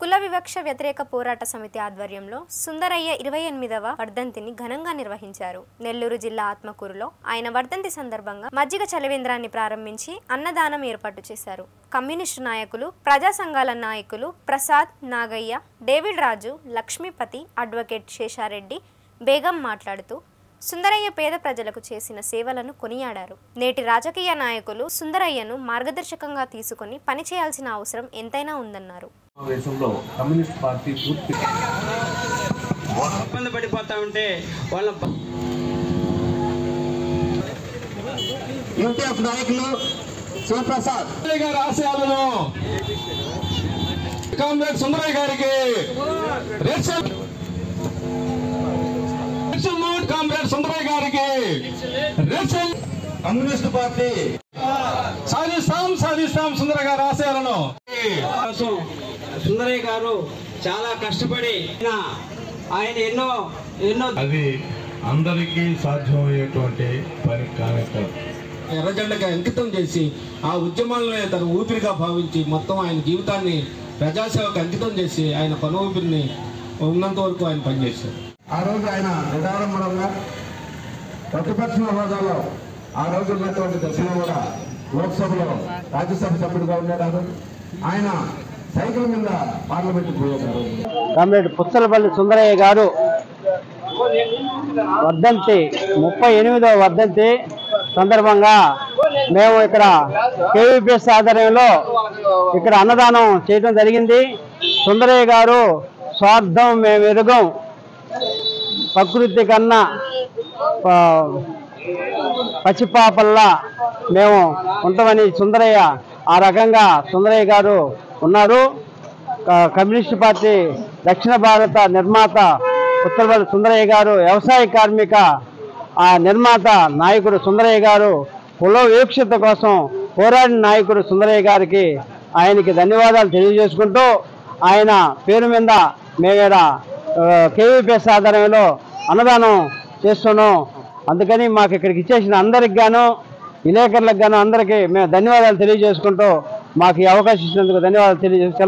కుల వివక్ష వ్యతిరేక పోరాట సమితి ఆధ్వర్యంలో సుందరయ్య ఇరవై ఎనిమిదవ వర్ధంతిని ఘనంగా నిర్వహించారు నెల్లూరు జిల్లా ఆత్మకూరులో ఆయన వర్ధంతి సందర్భంగా మజ్జిగ చలివేంద్రాన్ని ప్రారంభించి అన్నదానం ఏర్పాటు చేశారు కమ్యూనిస్టు నాయకులు ప్రజా సంఘాల నాయకులు ప్రసాద్ నాగయ్య డేవిడ్ రాజు లక్ష్మీపతి అడ్వకేట్ శేషారెడ్డి బేగం మాట్లాడుతూ సుందరయ్య పేద ప్రజలకు చేసిన సేవలను కొనియాడారు నేటి రాజకీయ నాయకులు సుందరయ్యను మార్గదర్శకంగా తీసుకొని పనిచేయాల్సిన అవసరం ఎంతైనా ఉందన్నారు సమావేశంలో కమ్యూనిస్ట్ పార్టీ పూర్తి ఇబ్బంది పడిపోతా ఉంటే వాళ్ళ బ- యూటీఎఫ్ నాయకులు శివప్రసాద్ సుందరయ్య గారి ఆశయాలను కామ్రేడ్ సుందరయ్య గారికి ration ration note comrade Sundarayya గారికి రేషన్ కమ్యూనిస్ట్ పార్టీ సాధిస్తాం సాధిస్తాం సుందర గారి ఆశయాలను కోసం సుందరయ్య గారు చాలా కష్టపడి ఆయన- ఆయన ఎన్నో ఎన్నో అది అందరికీ సాధ్యమయ్యేటువంటి పని కానే కాదు ఎర్రజెండకి అంకితం చేసి ఆ ఉద్యమాలనే తన ఊపిరిగా భావించి మొత్తం ఆయన జీవితాన్ని ప్రజాసేవకు అంకితం చేసి ఆయన పని ఊపిరిని ఉన్నంత వరకు ఆయన పనిచేశారు ఆ రోజు ఆయన నిరాడంబరంగా ప్రతిపక్ష హోదాలో ఆ రోజు ఉన్నటువంటి దశలో కూడా లోక్సభలో రాజ్యసభ సభ్యుడిగా ఉన్నాడు ఆ రోజు ఆయన సైకిల్ మీద పార్లమెంట్కి పోయాడు ఆ రోజు కామ్రేడ్ పుచ్చలపల్లి సుందరయ్య గారు వర్ధంతి ముప్పై ఎనిమిదవ వర్ధంతి సందర్భంగా మేము ఇక్కడ కేవీపీఎస్ ఆధ్వర్యంలో ఇక్కడ అన్నదానం చేయడం జరిగింది సుందరయ్య గారు స్వార్థం మేము ఎరుగం ప్రకృతి కన్నా ఆ, పచ్చిపాపల్లా మేము ఉంటామని సుందరయ్య ఆ రకంగా సుందరయ్య గారు ఉన్నారు క- కమ్యూనిస్ట్ పార్టీ దక్షిణ భారత నిర్మాత ఉత్తరపల్లి సుందరయ్య గారు వ్యవసాయ కార్మిక ఆ నిర్మాత నాయకుడు సుందరయ్య గారు కుల వీక్షత కోసం పోరాడిన నాయకుడు సుందరయ్య గారికి ఆయనకి ధన్యవాదాలు తెలియజేసుకుంటూ ఆయన పేరు మీద మేము కేవీపీఎస్ ఆధ్వర్యంలో అన్నదానం చేస్తున్నాం అందుకని మాకు ఇక్కడికి ఇచ్చేసిన అందరికి గాను విలేకరులకు గాను అందరికీ మేము ధన్యవాదాలు తెలియజేసుకుంటూ మాకు ఈ అవకాశం ఇచ్చినందుకు ధన్యవాదాలు తెలియజేసు